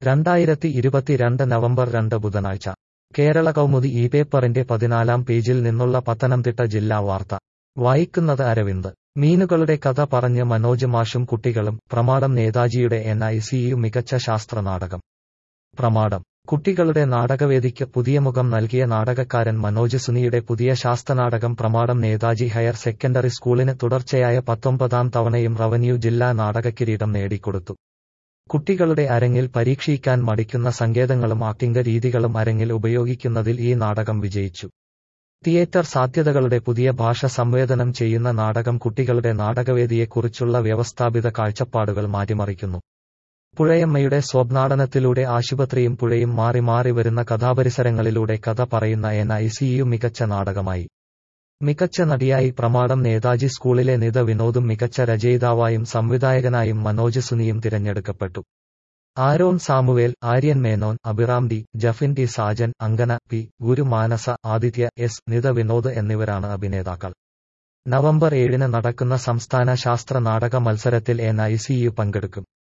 രണ്ടായിരത്തി ഇരുപത്തിരണ്ട് നവംബർ രണ്ട് ബുധനാഴ്ച കേരള കൗമുദി ഈ പേപ്പറിന്റെ പതിനാലാം പേജിൽ നിന്നുള്ള പത്തനംതിട്ട ജില്ലാ വാർത്ത വായിക്കുന്നത് അരവിന്ദ് മീനുകളുടെ കഥ പറഞ്ഞ് മനോജ് മാഷും കുട്ടികളും പ്രമാടം നേതാജിയുടെ എൻ ഐ സിയു മികച്ച ശാസ്ത്ര നാടകം പ്രമാടം കുട്ടികളുടെ നാടകവേദിക്ക് പുതിയ മുഖം നൽകിയ നാടകക്കാരൻ മനോജ് സുനിയുടെ പുതിയ ശാസ്ത്രനാടകം പ്രമാടം നേതാജി ഹയർ സെക്കൻഡറി സ്കൂളിന് തുടർച്ചയായ പത്തൊമ്പതാം തവണയും റവന്യൂ ജില്ലാ നാടകക്കിരീടം നേടിക്കൊടുത്തു കുട്ടികളുടെ അരങ്ങിൽ പരീക്ഷിക്കാൻ മടിക്കുന്ന സങ്കേതങ്ങളും ആക്ടിംഗ രീതികളും അരങ്ങിൽ ഉപയോഗിക്കുന്നതിൽ ഈ നാടകം വിജയിച്ചു തിയേറ്റർ സാധ്യതകളുടെ പുതിയ ഭാഷ സംവേദനം ചെയ്യുന്ന നാടകം കുട്ടികളുടെ നാടകവേദിയെക്കുറിച്ചുള്ള വ്യവസ്ഥാപിത കാഴ്ചപ്പാടുകൾ മാറ്റിമറിക്കുന്നു പുഴയമ്മയുടെ സ്വപ്നാടനത്തിലൂടെ ആശുപത്രിയും പുഴയും മാറി മാറി വരുന്ന കഥാപരിസരങ്ങളിലൂടെ കഥ പറയുന്ന എൻ ഐ സിയു മികച്ച നാടകമായി മികച്ച നടിയായി പ്രമാടം നേതാജി സ്കൂളിലെ നിത വിനോദും മികച്ച രചയിതാവായും സംവിധായകനായും മനോജ് സുനിയും തിരഞ്ഞെടുക്കപ്പെട്ടു Aaron Samuel Aryan Menon Abhiram D Jafin D Sajan Angana P Guru Manasa Aditya S Nitha Vinod എന്നിവരാണ് അഭിനേതാക്കൾ നവംബർ ഏഴിന് നടക്കുന്ന സംസ്ഥാന ശാസ്ത്ര നാടക മത്സരത്തിൽ എൻ ഐ സിയു പങ്കെടുക്കും